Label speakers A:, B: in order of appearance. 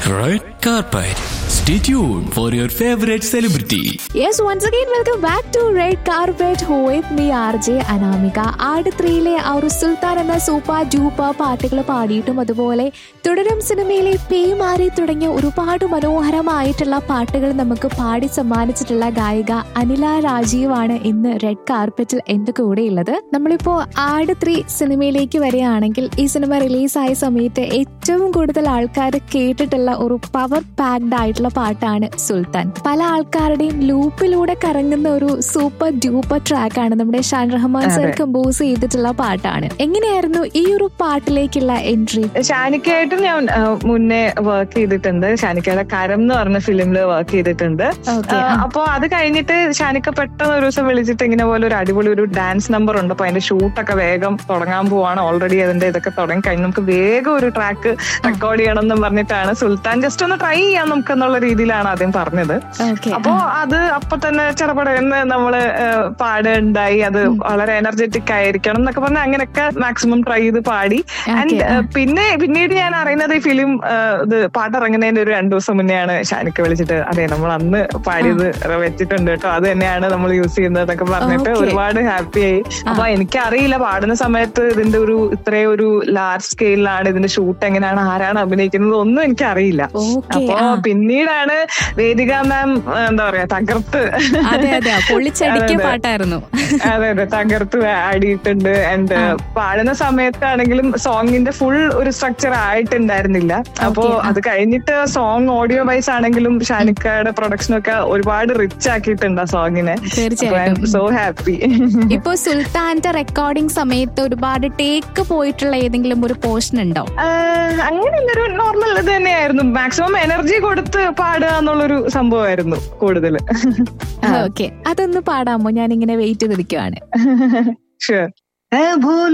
A: Red carpet. Stay tuned for your favorite celebrity.
B: Yes once again welcome back to red carpet with me R J Anamika Aadu ത്രീയിലെ ആ ഒരു സുൽത്താൻ എന്ന super duper പാട്ടുകൾ പാടിയിട്ടും അതുപോലെ തുടരും സിനിമയിലെ പേമാരി തുടങ്ങിയ ഒരുപാട് മനോഹരമായിട്ടുള്ള പാട്ടുകൾ നമുക്ക് പാടി സമ്മാനിച്ചിട്ടുള്ള ഗായിക അനില രാജീവാണ് ഇന്ന് റെഡ് കാർപ്പറ്റിൽ എന്റെ കൂടെയുള്ളത് നമ്മളിപ്പോ ആട് ത്രീ സിനിമയിലേക്ക് വരികയാണെങ്കിൽ ഈ സിനിമ റിലീസായ സമയത്ത് ഏറ്റവും കൂടുതൽ ആൾക്കാർ കേട്ടിട്ടുള്ള ഒരു പവർ പാക്ഡ് ആയിട്ടുള്ള പാട്ടാണ് സുൽത്താൻ പല ആൾക്കാരുടെയും ലൂപ്പിലൂടെ കറങ്ങുന്ന ഒരു സൂപ്പർ ഡ്യൂപ്പർ ട്രാക്കാണ് നമ്മുടെ ഷാൻ റഹ്മാൻ സർ
C: അതെ.
B: കമ്പോസ് ചെയ്തിട്ടുള്ള പാട്ടാണ് എങ്ങനെയായിരുന്നു ഈ ഒരു പാട്ടിലേക്കുള്ള എൻട്രി
C: ഷാനിക്കായിട്ടും ഞാൻ ആ, മുന്നേ വർക്ക് ചെയ്തിട്ടുണ്ട് ഷാനിക്കയുടെ കരം എന്ന് പറഞ്ഞ ഫിലിമിൽ വർക്ക് ചെയ്തിട്ടുണ്ട്
B: ഓക്കെ
C: ആ, അപ്പൊ അത് കഴിഞ്ഞിട്ട് ഷാനിക്ക പെട്ടെന്ന് ഒരു ദിവസം വിളിച്ചിട്ട് ഇങ്ങനെ പോലെ ഒരു അടിപൊളി ഒരു ഡാൻസ് നമ്പർ ഉണ്ട് അപ്പൊ അതിന്റെ ഷൂട്ടൊക്കെ വേഗം തുടങ്ങാൻ പോവാണ് ഓൾറെഡി അതിന്റെ ഇതൊക്കെ തുടങ്ങി കഴിഞ്ഞ് നമുക്ക് വേഗം ഒരു ട്രാക്ക് റെക്കോർഡ് ചെയ്യണം എന്ന് പറഞ്ഞിട്ടാണ് സുൽത്താൻ ജസ്റ്റ് ഒന്ന് ട്രൈ ചെയ്യാം നമുക്ക് എന്നുള്ള രീതിയിലാണ് ആദ്യം പറഞ്ഞത്
B: ഓക്കെ
C: അപ്പോ അത് അപ്പൊ തന്നെ ചെറുപടയെന്ന് നമ്മള് ഏഹ്, പാടുണ്ടായി അത് വളരെ എനർജറ്റിക് ആയിരിക്കണം എന്നൊക്കെ പറഞ്ഞ് അങ്ങനെയൊക്കെ മാക്സിമം ട്രൈ ചെയ്ത് പാടി ആൻഡ് പിന്നെ പിന്നീട് ഞാൻ അറിയുന്നത് ഈ ഫിലിം ഇത് പാട്ടിറങ്ങുന്നതിന്റെ ഒരു രണ്ടു ദിവസം മുന്നെയാണ് ഷാനിക്ക് വിളിച്ചിട്ട് അതെ നമ്മൾ അന്ന് പാടിയത് വെച്ചിട്ടുണ്ട് കേട്ടോ അത് തന്നെയാണ് നമ്മൾ യൂസ് ചെയ്യുന്നത് എന്നൊക്കെ പറഞ്ഞിട്ട്
B: Okay.
C: ഒരുപാട് ഹാപ്പി ആയി അപ്പൊ എനിക്കറിയില്ല പാടുന്ന സമയത്ത് ഇതിന്റെ ഒരു ഇത്രയും ഒരു ലാർജ് സ്കെയിലാണ് ഇതിന്റെ ഷൂട്ട് എങ്ങനെയാണ് ആരാണ് അഭിനയിക്കുന്നത് ഒന്നും എനിക്കറിയില്ല
B: ഓക്കെ
C: അപ്പൊ പിന്നീടാണ് വേദിക മാം എന്താ പറയാ തകർത്ത്
B: അതെ അതെ പൊള്ളിച്ചടിക്കിയ
C: അതെ, അതെ.
B: പാട്ടായിരുന്നു
C: അതെ അതെ തകർത്ത് ആടിയിട്ടുണ്ട് ആൻഡ് പാടുന്ന സമയത്താണെങ്കിലും സോങ്ങിന്റെ ഫുൾ ഒരു സ്ട്രക്ചർ ആയിട്ടുണ്ടായിരുന്നില്ല അപ്പോ
B: Okay, ആ.
C: അത് കഴിഞ്ഞിട്ട് സോങ് ഓഡിയോ വൈസ് ആണെങ്കിലും ഷാനിക്കയുടെ പ്രൊഡക്ഷൻ ഒക്കെ ഒരുപാട് റിച്ച് ആക്കിയിട്ടുണ്ട് ആ സോങ്ങിനെ
B: തീർച്ചയായിട്ടും
C: സോ ഹാപ്പി
B: ഇപ്പൊ സുൽത്താന്റെ റെക്കോർഡിംഗ് സമയത്ത് ഒരുപാട് ടേക്ക് പോയിട്ടുള്ള ഏതെങ്കിലും ഒരു പോർഷൻ ഉണ്ടോ
C: അങ്ങനെയുള്ളൊരു നോർമൽ ഇത് തന്നെയായിരുന്നു മാക്സിമം എനർജി കൊടുത്ത് പാടുക എന്നുള്ളൊരു സംഭവമായിരുന്നു കൂടുതൽ
B: ഓക്കെ അതൊന്ന് പാടാമോ ഞാൻ ഇങ്ങനെ വെയിറ്റ് ചെയ്തിരിക്കുവാണ്
C: ഷുവർ